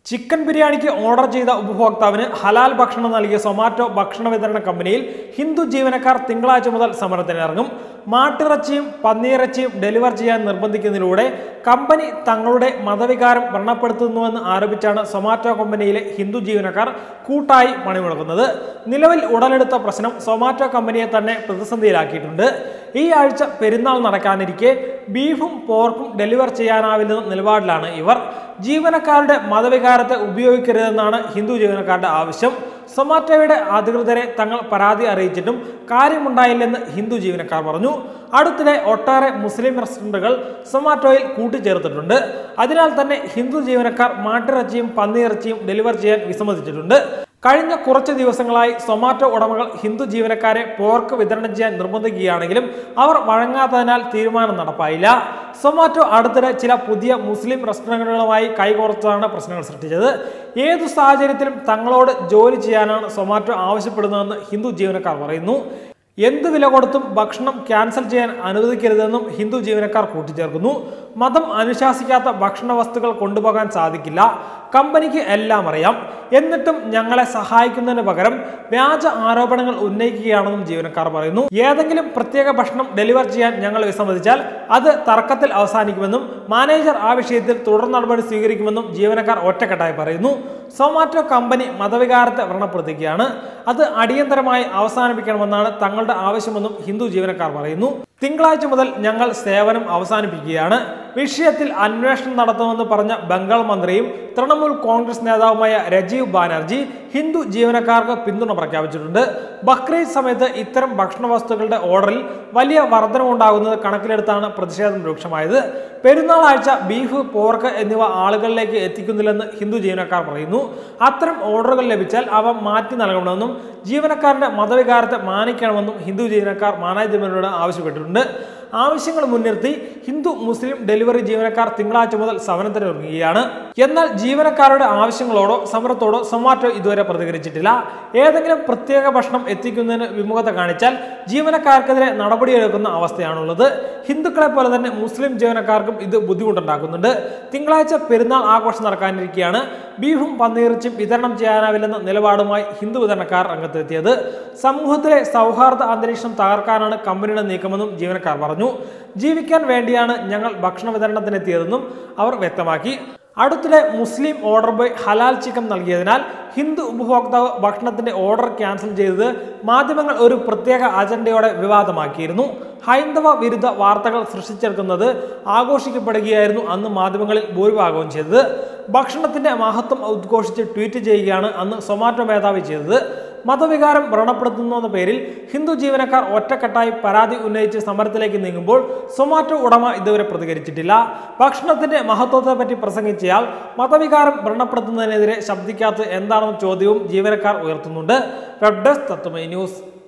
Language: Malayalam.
ചിക്കൻ ബിരിയാണിക്ക് ഓർഡർ ചെയ്ത ഉപഭോക്താവിന് ഹലാൽ ഭക്ഷണം നൽകിയ സൊമാറ്റോ ഭക്ഷണ വിതരണ കമ്പനിയിൽ ഹിന്ദു ജീവനക്കാർ തിങ്കളാഴ്ച മുതൽ സമരത്തിനിറങ്ങും മാട്ടിറച്ചിയും പന്നിയിറച്ചിയും ഡെലിവർ ചെയ്യാൻ നിർബന്ധിക്കുന്നതിലൂടെ കമ്പനി തങ്ങളുടെ മതവികാരം വ്രണപ്പെടുത്തുന്നുവെന്ന് ആരോപിച്ചാണ് സൊമാറ്റോ കമ്പനിയിലെ ഹിന്ദു ജീവനക്കാർ കൂട്ടായി പണിമുടക്കുന്നത് നിലവിൽ ഉടലെടുത്ത പ്രശ്നം സൊമാറ്റോ കമ്പനിയെ തന്നെ പ്രതിസന്ധിയിലാക്കിയിട്ടുണ്ട് ഈ ആഴ്ച പെരുന്നാൾ നടക്കാനിരിക്കെ ബീഫും പോർക്കും ഡെലിവർ ചെയ്യാനാവില്ലെന്ന നിലപാടിലാണ് ഇവർ ജീവനക്കാരുടെ മതവികാരത്തെ ഉപയോഗിക്കരുതെന്നാണ് ഹിന്ദു ജീവനക്കാരുടെ ആവശ്യം സൊമാറ്റോയുടെ അധികൃതരെ തങ്ങൾ പരാതി അറിയിച്ചിട്ടും കാര്യമുണ്ടായില്ലെന്ന് ഹിന്ദു ജീവനക്കാർ പറഞ്ഞു അടുത്തിടെ ഒട്ടേറെ മുസ്ലിം റെസ്റ്റോറൻറ്റുകൾ സൊമാറ്റോയിൽ കൂട്ടിച്ചേർത്തിട്ടുണ്ട് അതിനാൽ തന്നെ ഹിന്ദു ജീവനക്കാർ മാട്ടിറച്ചിയും പന്നിയിറച്ചിയും ഡെലിവർ ചെയ്യാൻ വിസമ്മതിച്ചിട്ടുണ്ട് കഴിഞ്ഞ കുറച്ച് ദിവസങ്ങളായി സൊമാറ്റോ ഉടമകൾ ഹിന്ദു ജീവനക്കാരെ പോർക്ക് വിതരണം ചെയ്യാൻ നിർബന്ധിക്കുകയാണെങ്കിലും അവർ വഴങ്ങാത്തതിനാൽ തീരുമാനം നടപ്പായില്ല സൊമാറ്റോ അടുത്തിടെ ചില പുതിയ മുസ്ലിം റെസ്റ്റോറൻറ്റുകളുമായി കൈകോർത്തതാണ് പ്രശ്നങ്ങൾ സൃഷ്ടിച്ചത് ഏതു സാഹചര്യത്തിലും തങ്ങളോട് ജോലി ചെയ്യാനാണ് സൊമാറ്റോ ആവശ്യപ്പെടുന്നതെന്ന് ഹിന്ദു ജീവനക്കാർ പറയുന്നു എന്ത് വില കൊടുത്തും ഭക്ഷണം ക്യാൻസൽ ചെയ്യാൻ അനുവദിക്കരുതെന്നും ഹിന്ദു ജീവനക്കാർ കൂട്ടിച്ചേർക്കുന്നു മതം അനുശാസിക്കാത്ത ഭക്ഷണ വസ്തുക്കൾ കൊണ്ടുപോകാൻ സാധിക്കില്ല കമ്പനിക്ക് എല്ലാം അറിയാം എന്നിട്ടും ഞങ്ങളെ സഹായിക്കുന്നതിന് പകരം വ്യാജ ആരോപണങ്ങൾ ഉന്നയിക്കുകയാണെന്നും ജീവനക്കാർ പറയുന്നു ഏതെങ്കിലും പ്രത്യേക ഭക്ഷണം ഡെലിവർ ചെയ്യാൻ ഞങ്ങൾ വിസമ്മതിച്ചാൽ അത് തർക്കത്തിൽ അവസാനിക്കുമെന്നും മാനേജർ ആ വിഷയത്തിൽ തുടർ നടപടി സ്വീകരിക്കുമെന്നും ജീവനക്കാർ ഒറ്റക്കെട്ടായി പറയുന്നു സൊമാറ്റോ കമ്പനി മതവികാരത്തെ വ്രണപ്പെടുത്തുകയാണ് അത് അടിയന്തരമായി അവസാനിപ്പിക്കണമെന്നാണ് തങ്ങളുടെ ആവശ്യമെന്നും ഹിന്ദു ജീവനക്കാർ പറയുന്നു തിങ്കളാഴ്ച മുതൽ ഞങ്ങൾ സേവനം അവസാനിപ്പിക്കുകയാണ് വിഷയത്തിൽ അന്വേഷണം നടത്തുമെന്ന് പറഞ്ഞ ബംഗാൾ മന്ത്രിയും തൃണമൂൽ കോൺഗ്രസ് നേതാവുമായ രജീവ് ബാനർജി ഹിന്ദു ജീവനക്കാർക്ക് പിന്തുണ പ്രഖ്യാപിച്ചിട്ടുണ്ട് ബക്രീദ് സമയത്ത് ഇത്തരം ഭക്ഷണ വസ്തുക്കളുടെ ഓർഡറിൽ വലിയ വർധനമുണ്ടാകുന്നത് കണക്കിലെടുത്താണ് പ്രതിഷേധം രൂക്ഷമായത് പെരുന്നാൾ ആഴ്ച ബീഫ് പോർക്ക് എന്നിവ ആളുകളിലേക്ക് എത്തിക്കുന്നില്ലെന്ന് ഹിന്ദു ജീവനക്കാർ പറയുന്നു അത്തരം ഓർഡറുകൾ ലഭിച്ചാൽ അവ മാറ്റി നൽകണമെന്നും ജീവനക്കാരുടെ മതവികാരത്തെ മാനിക്കണമെന്നും ഹിന്ദു ജീവനക്കാർ മാനേജ്മെന്റിനോട് ആവശ്യപ്പെട്ടിട്ടുണ്ട് ആവശ്യങ്ങൾ മുൻനിർത്തി ഹിന്ദു മുസ്ലിം ഡെലിവറി ജീവനക്കാർ തിങ്കളാഴ്ച മുതൽ സമരത്തിന് ഒരുങ്ങുകയാണ് എന്നാൽ ജീവനക്കാരുടെ ആവശ്യങ്ങളോടോ സമരത്തോടോ സൊമാറ്റോ ഇതുവരെ പ്രതികരിച്ചിട്ടില്ല ഏതെങ്കിലും പ്രത്യേക ഭക്ഷണം എത്തിക്കുന്നതിന് വിമുഖത കാണിച്ചാൽ ജീവനക്കാർക്കെതിരെ നടപടിയെടുക്കുന്ന അവസ്ഥയാണുള്ളത് ഹിന്ദുക്കളെ പോലെ തന്നെ മുസ്ലിം ജീവനക്കാർക്കും ഇത് ബുദ്ധിമുട്ടുണ്ടാക്കുന്നുണ്ട് തിങ്കളാഴ്ച പെരുന്നാൾ ആഘോഷം നടക്കാനിരിക്കെയാണ് ബീഫും പന്നീർച്ചും വിതരണം ചെയ്യാനാവില്ലെന്ന നിലപാടുമായി ഹിന്ദു വിതരണക്കാർ രംഗത്തെത്തിയത് സമൂഹത്തിലെ സൗഹാർദ്ദ അന്തരീക്ഷം തകർക്കാനാണ് കമ്പനിയുടെ നീക്കമെന്നും ജീവനക്കാർ പറഞ്ഞു ജീവിക്കാൻ വേണ്ടിയാണ് ഞങ്ങൾ ഭക്ഷണ വിതരണത്തിനെത്തിയതെന്നും അവർ വ്യക്തമാക്കി അടുത്തിടെ മുസ്ലിം ഓർഡർ ബോയ് ഹലാൽ ചിക്കൻ നൽകിയതിനാൽ ഹിന്ദു ഉപഭോക്താവ് ഭക്ഷണത്തിന്റെ ഓർഡർ ക്യാൻസൽ ചെയ്തത് മാധ്യമങ്ങൾ ഒരു പ്രത്യേക അജണ്ടയോടെ വിവാദമാക്കിയിരുന്നു ഹൈന്ദവ വിരുദ്ധ വാർത്തകൾ സൃഷ്ടിച്ചെടുക്കുന്നത് ആഘോഷിക്കപ്പെടുകയായിരുന്നു അന്ന് മാധ്യമങ്ങളിൽ ഭൂരിഭാഗവും ചെയ്തത് ഭക്ഷണത്തിന്റെ മഹത്വം ഉദ്ഘോഷിച്ച് ട്വീറ്റ് ചെയ്യുകയാണ് അന്ന് സൊമാറ്റോ മേധാവി ചെയ്തത് മതവികാരം വ്രണപ്പെടുത്തുന്നുവെന്ന പേരിൽ ഹിന്ദു ജീവനക്കാർ ഒറ്റക്കെട്ടായി പരാതി ഉന്നയിച്ച് സമരത്തിലേക്ക് നീങ്ങുമ്പോൾ സൊമാറ്റോ ഉടമ ഇതുവരെ പ്രതികരിച്ചിട്ടില്ല ഭക്ഷണത്തിന്റെ മഹത്വത്തെപ്പറ്റി പ്രസംഗിച്ചയാൾ മതവികാരം വ്രണപ്പെടുത്തുന്നതിനെതിരെ ശബ്ദിക്കാത്തത് എന്താണെന്ന ചോദ്യവും ജീവനക്കാർ ഉയർത്തുന്നുണ്ട് വെബ് ഡെസ്ക് തത്വമൈ ന്യൂസ്